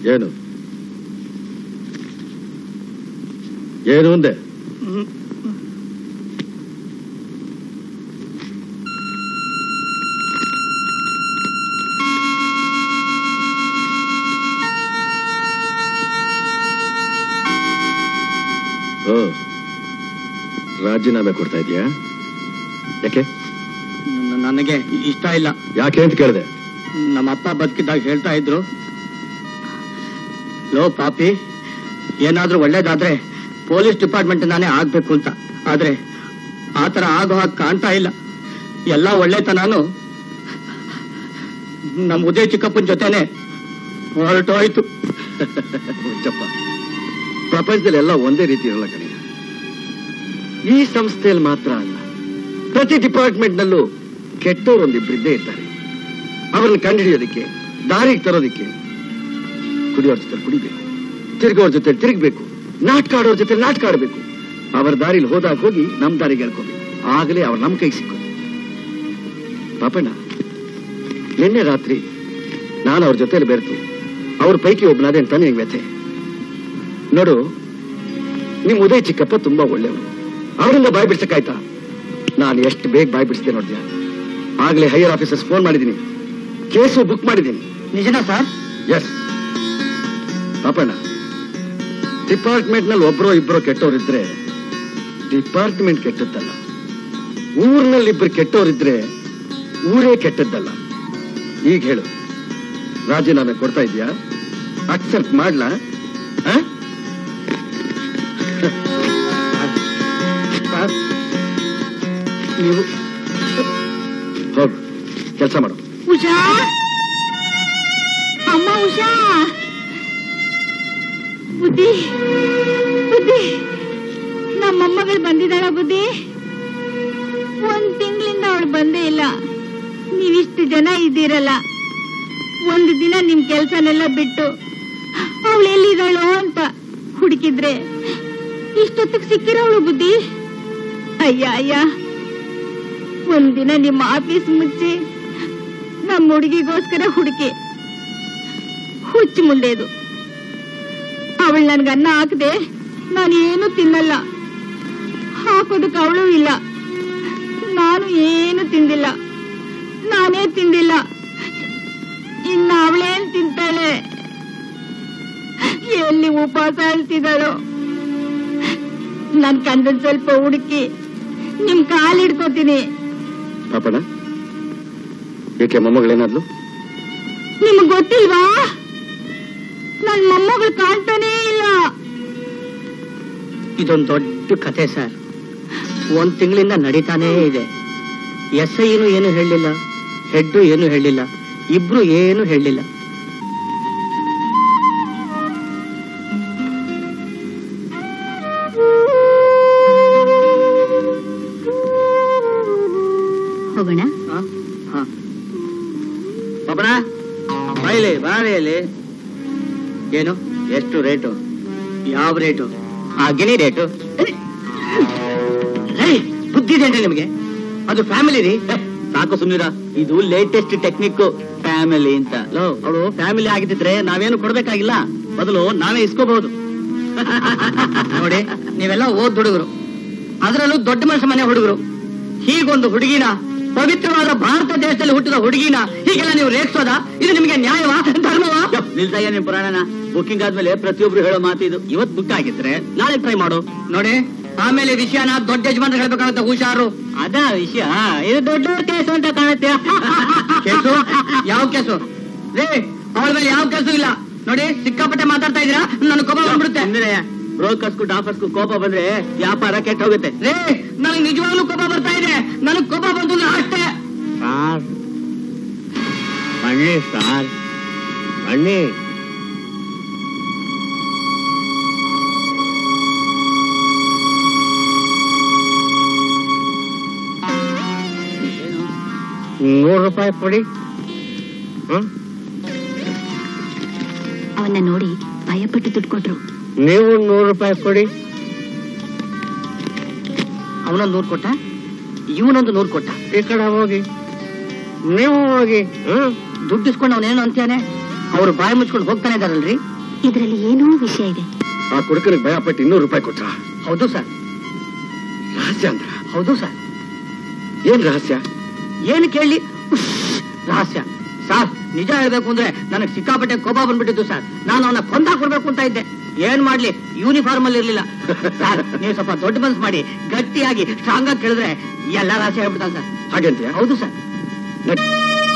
ಏನು ಏನು ಅಂದೆ ಓ ರಾಜೀನಾಮೆ ಕೊಡ್ತಾ ಇದೀಯಾ ಯಾಕೆ ನ- ನನಗೆ ಇಷ್ಟ ಇಲ್ಲ ಯಾಕೆ ಅಂತ ಕೇಳಿದೆ ನಮ್ಮ ಅಪ್ಪ ಬದುಕಿದ್ದಾಗ ಹೇಳ್ತಾ ಇದ್ರು ಲೋ ಪಾಪಿ ಏನಾದ್ರೂ ಒಳ್ಳೇದಾದ್ರೆ ಪೊಲೀಸ್ ಡಿಪಾರ್ಟ್ಮೆಂಟ್ ನಾನೇ ಆಗ್ಬೇಕು ಅಂತ ಆದ್ರೆ ಆತರ ಆಗೋ ಹಾಗೆ ಕಾಣ್ತಾ ಇಲ್ಲ ಎಲ್ಲ ಒಳ್ಳೆತನಾನು ನಮ್ಮ ಉದಯ ಚಿಕ್ಕಪ್ಪನ ಜೊತೆನೆ ಹೊರಟೋಯ್ತು ಹುಚ್ಚಪ್ಪ ಪ್ರಪಂಚದಲ್ಲಿ ಎಲ್ಲ ಒಂದೇ ರೀತಿ ಇರಲ್ಲ ಕಣೆ ಈ ಸಂಸ್ಥೆಯಲ್ಲಿ ಮಾತ್ರ ಅಲ್ಲ ಪ್ರತಿ ಡಿಪಾರ್ಟ್ಮೆಂಟ್ ನಲ್ಲೂ ಕೆಟ್ಟವರು ಒಂದಿಬ್ಬರಿದ್ದೇ ಇರ್ತಾರೆ ಅವರನ್ನು ಕಂಡುಹಿಡಿಯೋದಕ್ಕೆ ದಾರಿಗೆ ತರೋದಕ್ಕೆ ಕುಡಿಯೋರ್ ಜೊತೆ ಕುಡಿಬೇಕು ತಿರುಗೋರ್ ಜೊತೆ ತಿರುಗಬೇಕು ನಾಟಕ ಆಡೋರ್ ಜೊತೆ ನಾಟಕ ಆಡಬೇಕು ಅವರ ದಾರಿಲಿ ಹೋದಾಗ ಹೋಗಿ ನಮ್ ದಾರಿಗೆ ಹೇಳ್ಕೋಬೇಕು ಆಗಲೇ ಅವ್ರು ನಮ್ ಕೈಗೆ ಸಿಕ್ಕೋದು ಪಾಪಣ್ಣ ನಿನ್ನೆ ರಾತ್ರಿ ನಾನು ಅವ್ರ ಜೊತೆಲಿ ಬೆರೆತು ಅವ್ರ ಪೈಕಿ ಒಬ್ಬನಾದೆ ಅಂತ ನಿನಗೆ ವ್ಯಥೆ ನೋಡು ನಿಮ್ ಉದಯ್ ಚಿಕ್ಕಪ್ಪ ತುಂಬಾ ಒಳ್ಳೆಯವರು ಅವರಿಂದ ಬಾಯ್ ಬಿಡ್ಸಕ್ಕಾಯ್ತಾ ನಾನು ಎಷ್ಟು ಬೇಗ ಬಾಯ್ ಬಿಡಿಸಿದೆ ನೋಡ್ದ್ಯಾ ಆಗ್ಲೇ ಹೈಯರ್ ಆಫೀಸರ್ಸ್ ಫೋನ್ ಮಾಡಿದ್ದೀನಿ ಕೇಸು ಬುಕ್ ಮಾಡಿದ್ದೀನಿ ನಿಜನಾ ಸರ್ ಎಸ್ ಪಾಪಣ್ಣ ಡಿಪಾರ್ಟ್ಮೆಂಟ್ ನಲ್ಲಿ ಒಬ್ರೋ ಇಬ್ರೋ ಕೆಟ್ಟವರಿದ್ರೆ ಡಿಪಾರ್ಟ್ಮೆಂಟ್ ಕೆಟ್ಟದ್ದಲ್ಲ ಊರಿನಲ್ಲಿ ಇಬ್ರು ಕೆಟ್ಟವರಿದ್ರೆ ಊರೇ ಕೆಟ್ಟದ್ದಲ್ಲ ಈಗ ಹೇಳು ರಾಜೀನಾಮೆ ಕೊಡ್ತಾ ಇದೀಯಾ ಅಕ್ಸೆಪ್ಟ್ ಮಾಡ್ಲಾ ಆ? ಸರ್ ನೀವು ಹೋಗು ಕೆಲಸ ಮಾಡು ಉಷಾ ಅಮ್ಮ ಉಷಾ ಬುದ್ಧಿ ಬುದ್ಧಿ ನಮ್ಮ ಮೊಮ್ಮಗಳು ಬಂದಿದ್ದಾಳ ಬುದ್ಧಿ ಒಂದ್ ತಿಂಗಳಿಂದ ಅವಳು ಬಂದೇ ಇಲ್ಲ ನೀವಿಷ್ಟು ಜನ ಇದ್ದೀರಲ್ಲ ಒಂದು ದಿನ ನಿಮ್ ಕೆಲ್ಸನೆಲ್ಲ ಬಿಟ್ಟು ಅವಳು ಎಲ್ಲಿದ್ದಾಳು ಅಂತ ಹುಡುಕಿದ್ರೆ ಇಷ್ಟೊತ್ತಿಗೆ ಸಿಕ್ಕಿರೋಳು ಬುದ್ಧಿ ಅಯ್ಯ ಅಯ್ಯ ಒಂದಿನ ನಿಮ್ಮ ಆಫೀಸ್ ಮುಚ್ಚಿ ನಮ್ಮ ಹುಡುಗಿಗೋಸ್ಕರ ಹುಡುಕಿ ಹುಚ್ಚು ಮುಂಡೆದು ಅವಳು ನನ್ಗೆ ಅನ್ನ ಹಾಕದೆ ನಾನು ಏನು ತಿನ್ನಲ್ಲ ಹಾಕೋದಕ್ಕೆ ಅವಳು ಇಲ್ಲ ನಾನು ಏನು ತಿಂದಿಲ್ಲ ನಾನೇ ತಿಂದಿಲ್ಲ ಇನ್ನ ಅವಳೇನ್ ತಿಂತಾಳೆ ಎಲ್ಲಿ ಉಪವಾಸ ಹೇಳ್ತಿದ್ದಾಳೋ ನನ್ ಕಂದನ್ ಸ್ವಲ್ಪ ಹುಡುಕಿ ನಿಮ್ ಕಾಲ್ ಹಿಡ್ಕೋತೀನಿ ಪಾಪಣ್ಣ ಏಕೆ ಮೊಮ್ಮಗಳೇನಾದ್ಲು ನಿಮಗ್ ಗೊತ್ತಿಲ್ವಾ ನನ್ ಮೊಮ್ಮಗಳು ಕಾಣ್ತಾನೇ ಇಲ್ಲ ಇದೊಂದು ದೊಡ್ಡ ಕಥೆ ಸರ್ ಒಂದ್ ತಿಂಗಳಿಂದ ನಡೀತಾನೇ ಇದೆ ಎಸ್ ಐನು ಏನು ಹೇಳಲಿಲ್ಲ ಹೆಡ್ಡು ಏನು ಹೇಳಲಿಲ್ಲ ಇಬ್ರು ಏನು ಹೇಳಲಿಲ್ಲ ಹೋಗೋಣ ಪಾಪಣ ಬಾಯಿಲಿ ಬಾಯಿಲಿ ಏನು ಎಷ್ಟು ರೇಟು ಯಾವ ರೇಟು ಆ ಗಿನಿ ರೇಟು ಏಯ್, ಬುದ್ಧಿ ಇದೆ ನಿಮಗೆ ಅದು ಫ್ಯಾಮಿಲಿ ರೀ ಏ, ಸಾಕು ಸುಮ್ನಿರ ಇದು ಲೇಟೆಸ್ಟ್ ಟೆಕ್ನಿಕ್ ಫ್ಯಾಮಿಲಿ ಅಂತ ಲೋ ಅವಳು ಫ್ಯಾಮಿಲಿ ಆಗಿದ್ದಿದ್ರೆ ನಾವೇನು ಕೊಡ್ಬೇಕಾಗಿಲ್ಲ ಬದಲು ನಾವೇ ಇಸ್ಕೋಬಹುದು ನೋಡಿ ನೀವೆಲ್ಲ ಓದ್ ಹುಡುಗರು ಅದರಲ್ಲೂ ದೊಡ್ಡ ಮನುಷ್ಯ ಮನೆ ಹುಡುಗರು ಹೀಗೊಂದು ಹುಡುಗಿನ ಪವಿತ್ರವಾದ ಭಾರತ ದೇಶದಲ್ಲಿ ಹುಟ್ಟಿದ ಹುಡುಗಿನ ಹೀಗೆಲ್ಲ ನೀವು ರೇಗಿಸೋದ ಇದು ನಿಮಗೆ ನ್ಯಾಯವಾ ಧರ್ಮವಾ ನಿಲ್ಸಯ್ಯ ನಿಮ್ ಪುರಾಣನ ಬುಕ್ಕಿಂಗ್ ಆದ್ಮೇಲೆ ಪ್ರತಿಯೊಬ್ರು ಹೇಳೋ ಮಾತು ಇದು ಇವತ್ ಬುಕ್ ಆಗಿದ್ರೆ ನಾಳೆ ಟ್ರೈ ಮಾಡು ನೋಡಿ ಆಮೇಲೆ ವಿಷಯನ ದೊಡ್ಡ ಯಜಮಾನ್ರು ಹೇಳ್ಬೇಕಾಗುತ್ತೆ ಹುಷಾರು ಅದ ವಿಷಯ ಇದು ದೊಡ್ಡ ಕೇಸು ಅಂತ ಕಾಣುತ್ತೆ ಕೇಸು ಯಾವ ಕೇಸು ರೇ ಅವಳ ಮೇಲೆ ಯಾವ ಕೇಸು ಇಲ್ಲ ನೋಡಿ ಸಿಕ್ಕಾಪಟ್ಟೆ ಮಾತಾಡ್ತಾ ಇದೀರಾ ನನ್ನ ಕೋಪ ಬಂದ್ಬಿಡುತ್ತೆ ಅಂದ್ರೆ ಬ್ರೋಕರ್ಸ್ಗೂ ಡಾಫರ್ಸ್ಗೂ ಕೋಪ ಬಂದ್ರೆ ವ್ಯಾಪಾರ ಕೆಟ್ಟ ಹೋಗುತ್ತೆ ರೇ ನನಗೆ ನಿಜವಾಗ್ಲೂ ಕೋಪ ಬರ್ತಾ ಇದೆ ನನಗ್ ಕೋಪ ಬಂತು ಅಂದ್ರೆ ಅಷ್ಟೇ ಸಾರ್ ಬನ್ನಿ ಸಾರ್ ಬನ್ನಿ ನೂರು ರೂಪಾಯಿ ಕೊಡಿ ಹ್ಮ್ ಅವನ್ನ ನೋಡಿ ಭಯಪಟ್ಟು ದುಡ್ಡು ಕೊಟ್ರು ನೀವು ನೂರು ರೂಪಾಯಿ ಕೊಡಿ ಅವನೊಂದು ನೂರು ಕೊಟ್ಟ ಇವನೊಂದು ನೂರು ಕೊಟ್ಟ ಈ ಕಡೆ ಹೋಗಿ ನೀವು ಹೋಗಿ ಹ್ಮ್ ದುಡ್ಡು ಇಸ್ಕೊಂಡು ಅವನೇನು ಅಂತಾನೆ ಅವ್ರು ಬಾಯಿ ಮುಚ್ಕೊಂಡು ಹೋಗ್ತಾನೆ ಇದಾರಲ್ರಿ ಇದರಲ್ಲಿ ಏನೋ ವಿಷಯ ಇದೆ ಆ ಕುಡುಕನಿಗೆ ಭಯಪಟ್ಟು ಇನ್ನೂರು ರೂಪಾಯಿ ಕೊಟ್ರ ಹೌದು ಸರ್ ರಹಸ್ಯ ಅಂದ್ರ ಹೌದು ಸರ್ ಏನ್ ರಹಸ್ಯ ಏನು ಕೇಳಿ ಉಶ್, ರಹಸ್ಯ ಸರ್ ನಿಜ ಹೇಳ್ಬೇಕು ಅಂದ್ರೆ ನನಗೆ ಸಿಕ್ಕಾಪಟ್ಟೆ ಕೋಪ ಬಂದ್ಬಿಟ್ಟಿತ್ತು ಸರ್ ನಾನು ಅವನ ಕೊಂದ ಕೊಡ್ಬೇಕು ಅಂತ ಇದ್ದೆ ಏನ್ ಮಾಡ್ಲಿ ಯೂನಿಫಾರ್ಮ್ ಅಲ್ಲಿ ಇರ್ಲಿಲ್ಲ ಸರ್ ನೀವು ಸ್ವಲ್ಪ ದೊಡ್ಡ ಮನ್ಸ್ ಮಾಡಿ ಗಟ್ಟಿಯಾಗಿ ಸ್ಟ್ರಾಂಗ್ ಆಗಿ ಕೇಳಿದ್ರೆ ಎಲ್ಲ ರಹಸ್ಯ ಹೇಳ್ಬಿಡ್ತಾನೆ ಸರ್ ಹಾಗೆಂತೀಯ ಹೌದು ಸರ್ ನಡಿ.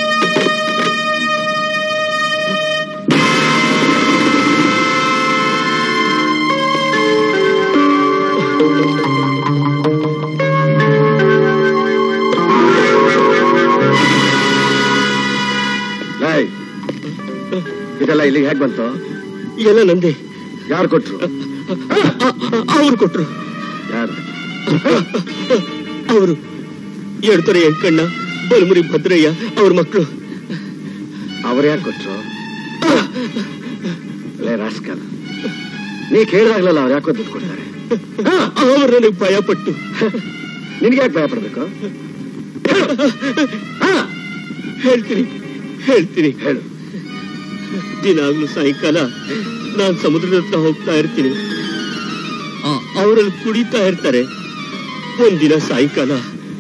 ಲೈ, ಇದೆಲ್ಲ ಇಲ್ಲಿಗೆ ಹೇಗ್ ಬಂತು ಎಲ್ಲ ನಂದೆ ಯಾರು ಕೊಟ್ರು ಅವ್ರು ಕೊಟ್ರು ಯಾರು ಅವರು ಎಡ್ತೊರೆ ಎಂಕಣ್ಣ ಬಲಮುರಿ ಭದ್ರಯ್ಯ ಅವ್ರ ಮಕ್ಕಳು ಅವ್ರು ಯಾಕೆ ಕೊಟ್ರು ಲೇ ರಾಸ್ಕಲ್ ನೀ ಕೇಳಿದಾಗ್ಲಲ್ಲ ಅವ್ರು ಯಾಕೋ ದುಡ್ಡು ಕೊಡ್ತಾರೆ ಅವರು ನನಗೆ ಭಯ ಪಟ್ಟು ನಿನ್ಗೆ ಯಾಕೆ ಭಯ ಪಡ್ಬೇಕು ಹೇಳ್ತೀನಿ ಹೇಳ್ತೀನಿ ಹೇಳು ದಿನಾಗ್ಲೂ ಸಾಯಂಕಾಲ ನಾನ್ ಸಮುದ್ರದ ಹತ್ರ ಹೋಗ್ತಾ ಇರ್ತೀನಿ ಅವರಲ್ಲಿ ಕುಡಿತಾ ಇರ್ತಾರೆ ಒಂದಿನ ಸಾಯಂಕಾಲ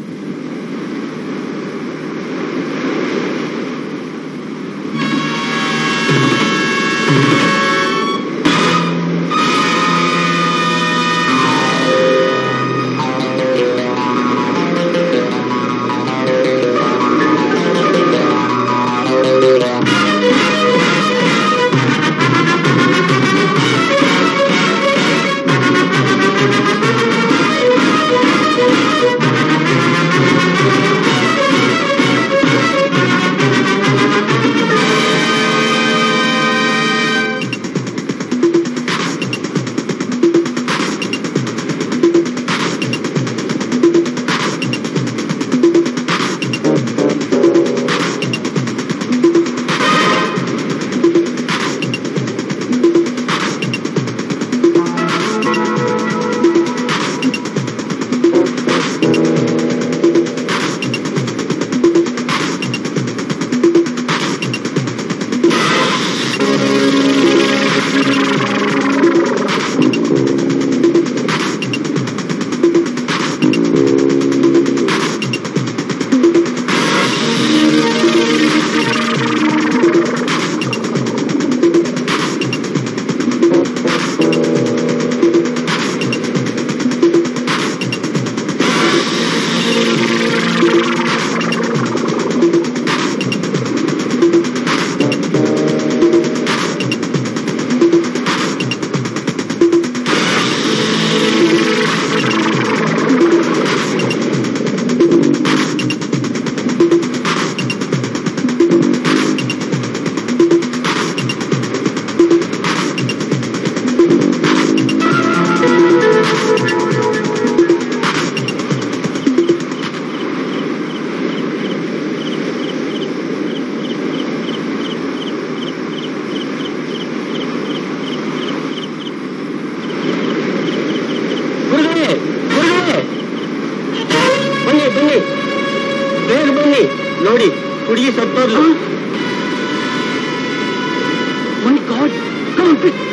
ಗುರುಗಳೇ ಗುರುಗಳೇ ಬನ್ನಿ ಬನ್ನಿ ಬೇಗ ಬನ್ನಿ ನೋಡಿ ಹುಡುಗಿ ಸತ್ತೋದ್ಲು ಮೈ ಗಾಡ್ ಕಮ್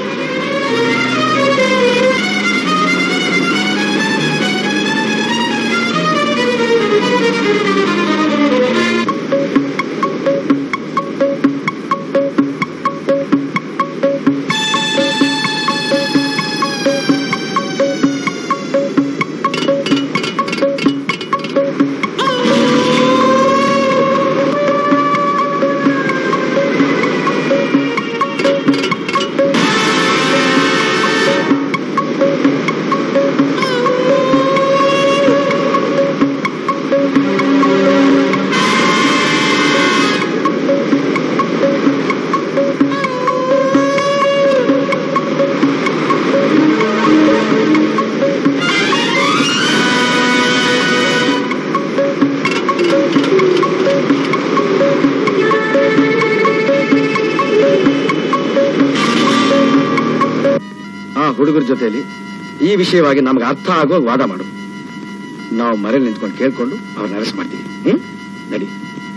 ಆ ಹುಡುಗರ ಜೊತೆಲಿ ಈ ವಿಷಯವಾಗಿ ನಮ್ಗೆ ಅರ್ಥ ಆಗೋ ವಾದ ಮಾಡು ನಾವು ಮನೇಲಿ ನಿಂತ್ಕೊಂಡು ಕೇಳ್ಕೊಂಡು ಅವ್ರನ್ನ ಅರೆಸ್ಟ್ ಮಾಡ್ತೀವಿ ಹ್ಮ್ ನಡಿ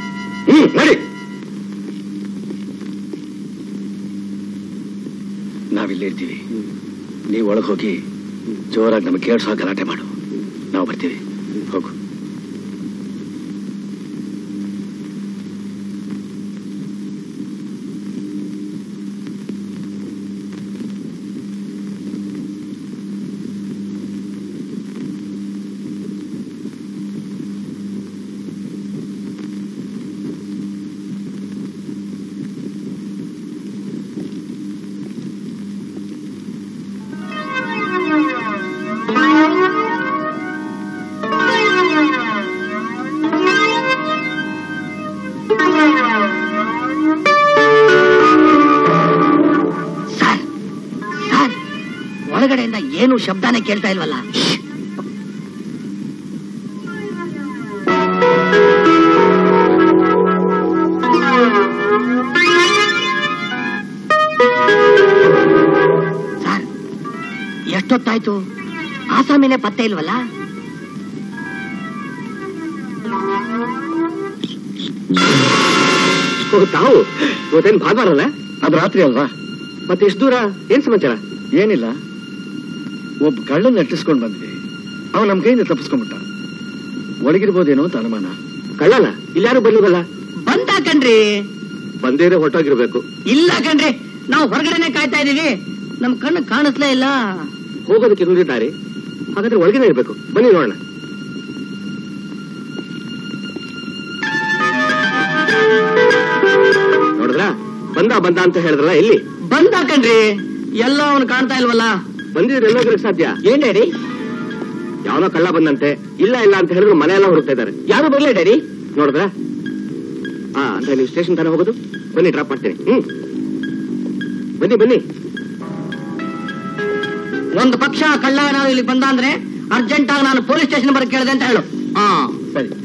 ಹ್ಮ್ ನಡಿ ನಾವಿಲ್ಲೇ ಇರ್ತೀವಿ ನೀವು ಒಳಗೆ ಹೋಗಿ ಜೋರಾಗಿ ನಮಗೆ ಕೇಳಿಸೋ ಗಲಾಟೆ ಮಾಡು ನಾವು ಬರ್ತೀವಿ ಹೋಗು ಸರ್ ಸರ್ ಒಳಗಡೆಯಿಂದ ಏನು ಶಬ್ದನೇ ಕೇಳ್ತಾ ಇಲ್ವಲ್ಲ ಸರ್ ಎಷ್ಟೊತ್ತಾಯ್ತು ಆಸಾಮಿನೇ ಪತ್ತೆ ಇಲ್ವಲ್ಲ ತಾವು ಇವತ್ತೇನ್ ಭಾನುವಾರ ಅಲ್ಲ ಅದು ರಾತ್ರಿ ಅಲ್ವಾ ಮತ್ತೆ ಎಷ್ಟು ದೂರ ಏನ್ ಸಮಾಚಾರ ಏನಿಲ್ಲ ಒಬ್ಬ ಕಳ್ಳನ್ ನಟಿಸ್ಕೊಂಡ್ ಬಂದ್ವಿ ಅವ ನಮ್ ಕೈಯಿಂದ ತಪ್ಪಿಸ್ಕೊಂಡ್ಬಿಟ್ಟ ಒಳಗಿರ್ಬೋದೇನೋ ಅಂತ ಅನುಮಾನ ಕಳ್ಳಲ್ಲ ಇಲ್ಲಾರು ಬರ್ಲಿವಲ್ಲ ಬಂದ ಕಣ್ರಿ ಬಂದೇರೆ ಹೊರಟೋಗಿರ್ಬೇಕು ಇಲ್ಲ ಕಣ್ರಿ ನಾವು ಹೊರಗಡೆನೆ ಕಾಯ್ತಾ ಇದೀವಿ ನಮ್ ಕಣ್ಣು ಕಾಣಿಸ್ಲೇ ಇಲ್ಲ ಹೋಗೋದಕ್ಕೆ ಇನ್ನೊಂದು ದಾರಿ ಹಾಗಾದ್ರೆ ಒಳಗೇನೆ ಇರ್ಬೇಕು ಬನ್ನಿ ನೋಡೋಣ ನೋಡಿದ್ರ ಬಂದ ಬಂದ ಅಂತ ಹೇಳಿದ್ರಲ್ಲ ಎಲ್ಲಿ ಬಂದ ಕಣ್ರಿ ಎಲ್ಲ ಅವನು ಕಾಣ್ತಾ ಇಲ್ವಲ್ಲ ಬಂದಿದ್ರೆ ಎಲ್ಲೋಗ್ರಕ್ ಸಾಧ್ಯ ಏನ್ ಡ್ಯಾಡಿ ಯಾವನೋ ಕಳ್ಳ ಬಂದಂತೆ ಇಲ್ಲ ಇಲ್ಲ ಅಂತ ಹೇಳಿದ್ರು ಮನೆ ಎಲ್ಲ ಹುಡುಕ್ತಾ ಇದ್ದಾರೆ ಯಾರು ಬರ್ಲಿ ಡ್ಯಾಡಿ ನೋಡಿದ್ರ ಹಾ ಅಂದ್ರೆ ನೀವು ಸ್ಟೇಷನ್ ತಾನೇ ಹೋಗೋದು ಬನ್ನಿ ಡ್ರಾಪ್ ಮಾಡ್ತೀನಿ ಹ್ಮ್ ಬನ್ನಿ ಬನ್ನಿ ಒಂದು ಪಕ್ಷ ಕಳ್ಳ ಏನಾದ್ರು ಇಲ್ಲಿ ಬಂದ ಅಂದ್ರೆ ಅರ್ಜೆಂಟ್ ಆಗಿ ನಾನು ಪೊಲೀಸ್ ಸ್ಟೇಷನ್ ಬರಕ್ ಕೇಳಿದೆ ಅಂತ ಹೇಳು ಹಾ ಸರಿ